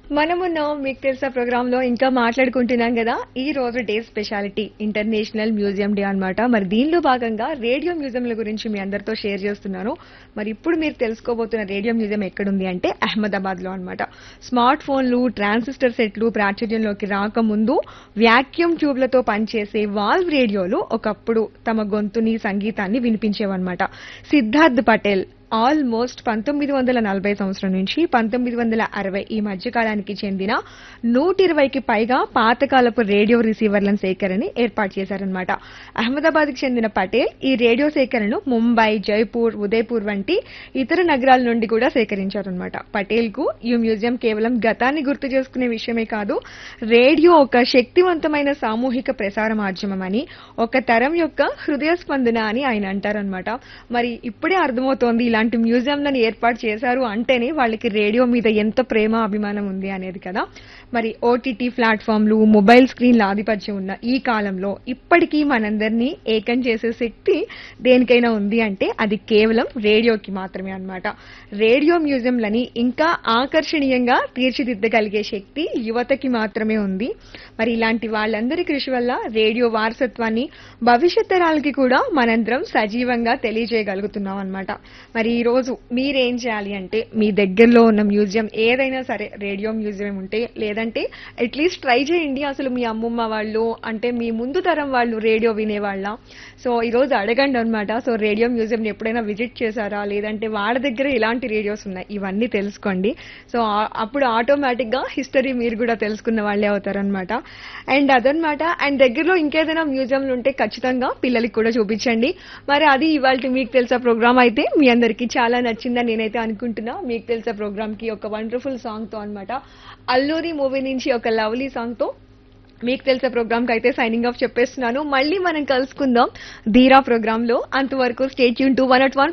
మనమున్నాం మీకు తెలుసా ప్రోగ్రామ్ లో ఇంకా మాట్లాడుకుంటున్నాం కదా ఈ రోజు day speciality international museum day అన్నమాట మరి దీనిలో భాగంగా రేడియో మ్యూజియంల గురించి మీ అందరితో షేర్ చేస్తున్నాను మరి ఇప్పుడు మీరు తెలుసుకోబోతున్న రేడియో మ్యూజియం ఎక్కడుంది అంటే అహ్మదాబాద్ లో అనమాట స్మార్ట్ ఫోన్లు ట్రాన్సిస్టర్ సెట్లు ప్రాచుర్యంలోకి రాకముందు వ్యాక్యూమ్ ట్యూబ్లతో పనిచేసే వాల్వ్ రేడియోలు ఒకప్పుడు తమ గొంతుని సంగీతాన్ని వినిపించేవన్నమాట సిద్ధార్థ్ పటేల్ ఆల్మోస్ట్ పంతొమ్మిది వందల నలభై సంవత్సరం నుంచి పంతొమ్మిది వందల అరవై ఈ మధ్య కాలానికి చెందిన నూట ఇరవైకి పైగా పాతకాలపు రేడియో రిసీవర్లను సేకరణని ఏర్పాటు చేశారనమాట అహ్మదాబాద్ కి చెందిన పటేల్ ఈ రేడియో సేకరణను ముంబై జైపూర్ ఉదయపూర్ వంటి ఇతర నగరాల నుండి కూడా సేకరించారనమాట పటేల్ కు ఈ మ్యూజియం కేవలం గతాన్ని గుర్తు చేసుకునే విషయమే కాదు రేడియో ఒక శక్తివంతమైన సామూహిక ప్రసార మాధ్యమం అని ఒక తరం యొక్క హృదయ స్పందన అని ఆయన అంటారనమాట మరి ఇప్పుడే అర్థమవుతోంది ఇలాంటి మ్యూజియంలను ఏర్పాటు చేశారు అంటేనే వాళ్ళకి రేడియో మీద ఎంత ప్రేమ అభిమానం ఉంది అనేది కదా మరి ఓటీటీ ప్లాట్ఫామ్లు మొబైల్ స్క్రీన్ల ఆధిపత్యం ఉన్న ఈ కాలంలో ఇప్పటికీ మనందరినీ ఏకం చేసే శక్తి దేనికైనా ఉంది అంటే అది కేవలం రేడియోకి మాత్రమే అన్నమాట రేడియో మ్యూజియంలని ఇంకా ఆకర్షణీయంగా తీర్చిదిద్దగలిగే శక్తి యువతకి మాత్రమే ఉంది మరి ఇలాంటి వాళ్ళందరి కృషి వల్ల రేడియో వారసత్వాన్ని భవిష్యత్ తరాలకి కూడా మనందరం సజీవంగా తెలియజేయగలుగుతున్నాం అన్నమాట మరి ఈ రోజు మీరేం చేయాలి అంటే మీ దగ్గరలో ఉన్న మ్యూజియం ఏదైనా సరే రేడియో మ్యూజియం ఉంటే లేదంటే అట్లీస్ట్ ట్రై చేయండి అసలు మీ అమ్మమ్మ వాళ్ళు అంటే మీ ముందు తరం వాళ్ళు రేడియో వినేవాళ్ళ సో ఈ రోజు అడగండి అనమాట సో రేడియో మ్యూజియం ఎప్పుడైనా విజిట్ చేశారా లేదంటే వాళ్ళ దగ్గర ఎలాంటి రేడియోస్ ఉన్నాయి ఇవన్నీ తెలుసుకోండి సో ఆ- అప్పుడు ఆటోమేటిక్ గా హిస్టరీ మీరు కూడా తెలుసుకున్న వాళ్ళే అవుతారనమాట అండ్ అదనమాట అండ్ దగ్గరలో ఇంకేదైనా మ్యూజియంలు ఉంటే ఖచ్చితంగా పిల్లలకి కూడా చూపించండి మరి అది ఇవాళ మీకు తెలుసా ప్రోగ్రామ్ అయితే మీ అందరికి చాలా నచ్చిందని నేనైతే అనుకుంటున్నా మీకు తెలుసా ప్రోగ్రామ్ కి ఒక వండర్ఫుల్ సాంగ్ తో అనమాట అల్లూరి మూవీ నుంచి ఒక లవ్లీ సాంగ్ తో మీకు తెలిసే ప్రోగ్రామ్ కి అయితే సైనింగ్ ఆఫ్ చెప్పేస్తున్నాను మళ్ళీ మనం కలుసుకుందాం ధీరా ప్రోగ్రామ్ లో అంతవరకు స్టేట్ యూన్ టూ వన్ అట్ వన్